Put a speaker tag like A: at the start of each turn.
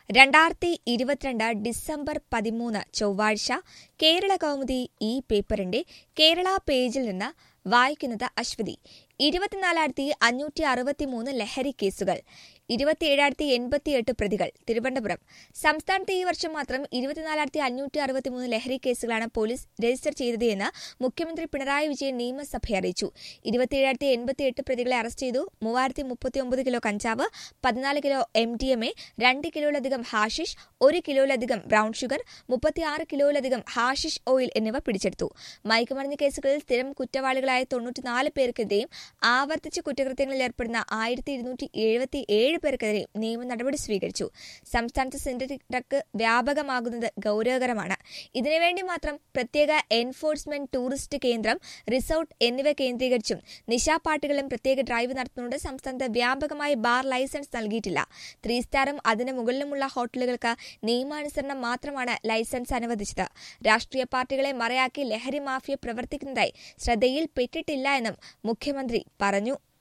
A: രണ്ടായിരത്തി ഇരുപത്തിരണ്ട് ഡിസംബർ പതിമൂന്ന് ചൊവ്വാഴ്ച കേരള കൗമുദി ഈ പേപ്പറിന്റെ കേരള പേജിൽ നിന്ന് വായിക്കുന്നത് അശ്വതി ഇരുപത്തിനാലായിരത്തി അഞ്ഞൂറ്റി അറുപത്തിമൂന്ന് ലഹരി കേസുകൾ ഇരുപത്തിയേഴായിരത്തി എൺപത്തിയെട്ട് പ്രതികൾ തിരുവനന്തപുരം സംസ്ഥാനത്ത് ഈ വർഷം മാത്രം ഇരുപത്തിനാലായിരത്തി അഞ്ഞൂറ്റി അറുപത്തിമൂന്ന് ലഹരി കേസുകളാണ് പോലീസ് രജിസ്റ്റർ ചെയ്തത് എന്ന് മുഖ്യമന്ത്രി പിണറായി വിജയൻ നിയമസഭയെ അറിയിച്ചു ഇരുപത്തിയേഴായിരത്തി എൺപത്തിയെട്ട് പ്രതികളെ അറസ്റ്റ് ചെയ്തു മൂവായിരത്തി മുപ്പത്തിയൊമ്പത് കിലോ കഞ്ചാവ് പതിനാല് kilo M D M A രണ്ട് കിലോയിലധികം ഹാഷിഷ് ഒരു കിലോയിലധികം ബ്രൌൺ ഷുഗർ മുപ്പത്തിയാറ് കിലോയിലധികം ഹാഷിഷ് ഓയിൽ എന്നിവ പിടിച്ചെടുത്തു മയക്കുമരുന്ന് കേസുകളിൽ സ്ഥിരം കുറ്റവാളികളായ തൊണ്ണൂറ്റിനാല് പേർക്കെതിരെയും ആവർത്തിച്ച് കുറ്റകൃത്യങ്ങളിൽ ഏർപ്പെടുന്ന ആയിരത്തി ഇരുന്നൂറ്റി എഴുപത്തി ഏഴ് പേർക്കെതിരെയും നിയമ നടപടി സ്വീകരിച്ചു സംസ്ഥാനത്ത് സിന്തറ്റിക് ഡ്രഗ് വ്യാപകമാകുന്നത് ഗൌരവകരമാണ് ഇതിനുവേണ്ടി മാത്രം പ്രത്യേക എൻഫോഴ്സ്മെന്റ് ടൂറിസ്റ്റ് കേന്ദ്രം റിസോർട്ട് എന്നിവ കേന്ദ്രീകരിച്ചും നിശാപാട്ടുകളും പ്രത്യേക ഡ്രൈവ് നടത്തുന്നുണ്ട് സംസ്ഥാനത്ത് വ്യാപകമായി ബാർ ലൈസൻസ് നൽകിയിട്ടില്ല ത്രീ സ്റ്റാറും അതിന് മുകളിലുമുള്ള ഹോട്ടലുകൾക്ക് നിയമാനുസരണം മാത്രമാണ് ലൈസൻസ് അനുവദിച്ചത് രാഷ്ട്രീയ പാർട്ടികളെ മറയാക്കി ലഹരി മാഫിയ പ്രവർത്തിക്കുന്നതായി ശ്രദ്ധയിൽപ്പെട്ടിട്ടില്ല എന്നും മുഖ്യമന്ത്രി പറഞ്ഞു